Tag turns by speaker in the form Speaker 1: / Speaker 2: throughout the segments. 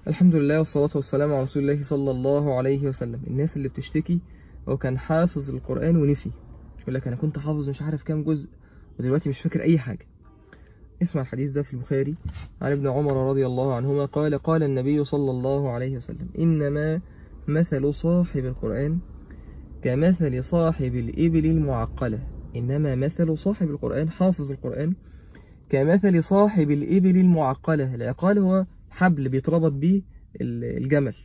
Speaker 1: الحمد لله والصلاة والسلام على رسول الله صلى الله عليه وسلم الناس اللي بتشتكي هو كان حافظ القرآن ونسي يقول لك أنا كنت حافظ مش عارف كام جزء ودلوقتي مش فاكر أي حاجة اسمع الحديث ده في البخاري عن ابن عمر رضي الله عنهما قال قال النبي صلى الله عليه وسلم إنما مثل صاحب القرآن كمثل صاحب الإبل المعقلة إنما مثل صاحب القرآن حافظ القرآن كمثل صاحب الإبل المعقلة العقال هو حبل بيتربط به الجمل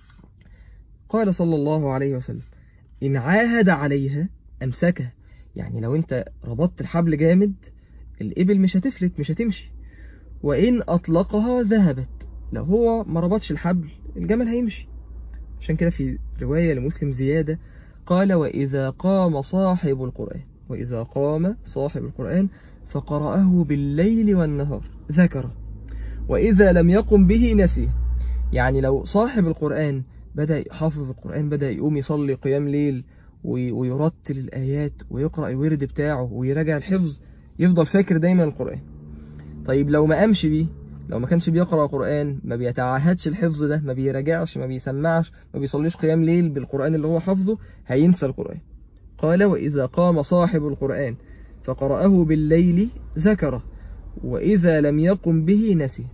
Speaker 1: قال صلى الله عليه وسلم إن عاهد عليها أمسكها يعني لو أنت ربطت الحبل جامد الإبل مش هتفلت مش هتمشي وإن أطلقها ذهبت لو هو ما ربطش الحبل الجمل هيمشي عشان كده في رواية لمسلم زيادة قال وإذا قام صاحب القرآن وإذا قام صاحب القرآن فقرأه بالليل والنهار ذكره وإذا لم يقم به نسيه يعني لو صاحب القرآن بدأ يحافظ القرآن بدأ يقوم يصلي قيام ليل ويرتل الآيات ويقرأ الورد بتاعه ويراجع الحفظ يفضل فاكر دايما القرآن طيب لو ما قامش بيه لو ما كانش بيقرأ قرآن ما بيتعهدش الحفظ ده ما بيراجعش ما بيسمعش ما بيصليش قيام ليل بالقرآن اللي هو حفظه هينسى القرآن قال وإذا قام صاحب القرآن فقرأه بالليل ذكره وإذا لم يقم به نسي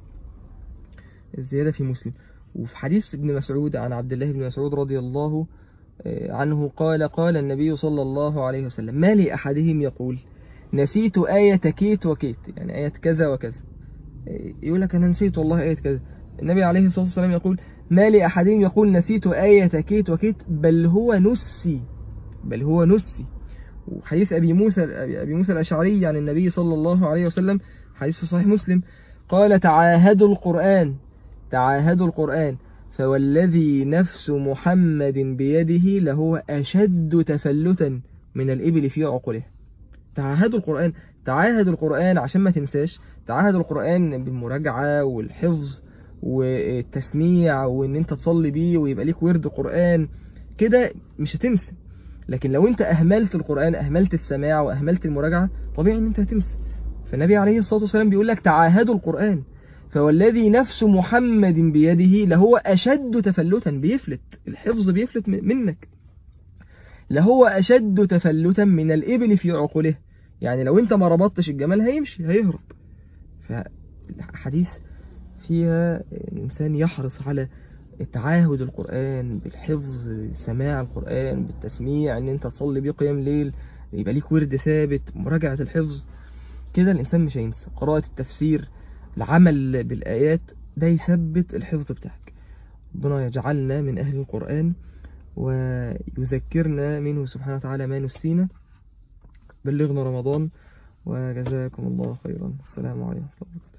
Speaker 1: الزيادة في مسلم وفي حديث ابن مسعود عن عبد الله بن مسعود رضي الله عنه قال قال النبي صلى الله عليه وسلم ما لأحدهم يقول نسيت آية كيت وكيت يعني آية كذا وكذا يقول لك أنا نسيت والله آية كذا النبي عليه الصلاة والسلام يقول ما لأحدهم يقول نسيت آية كيت وكيت بل هو نسي بل هو نسي وحديث أبي موسى أبي موسى الأشعري عن النبي صلى الله عليه وسلم حديث في صحيح مسلم قال تعاهدوا القرآن تعاهدوا القرآن فوالذي نفس محمد بيده لهو أشد تفلتا من الإبل في عقله تعاهدوا القرآن تعاهد القرآن عشان ما تنساش تعاهد القرآن بالمراجعة والحفظ والتسميع وان انت تصلي بيه ويبقى ليك ورد قرآن كده مش هتنسى لكن لو انت اهملت القرآن اهملت السماع واهملت المراجعة طبيعي ان انت هتنسى فالنبي عليه الصلاة والسلام بيقول لك تعاهدوا القرآن فوالذي نفس محمد بيده لهو أشد تفلتا بيفلت الحفظ بيفلت منك لهو أشد تفلتا من الإبل في عقله يعني لو انت ما ربطتش الجمال هيمشي هيهرب فالحديث فيها الإنسان يحرص على تعاهد القرآن بالحفظ سماع القرآن بالتسميع ان انت تصلي بيه قيام ليل يبقى ليك ورد ثابت مراجعة الحفظ كده الإنسان مش هينسى قراءة التفسير العمل بالآيات ده يثبت الحفظ بتاعك ربنا يجعلنا من أهل القرآن ويذكرنا منه سبحانه وتعالى ما نسينا بلغنا رمضان وجزاكم الله خيرا السلام عليكم ورحمة الله وبركاته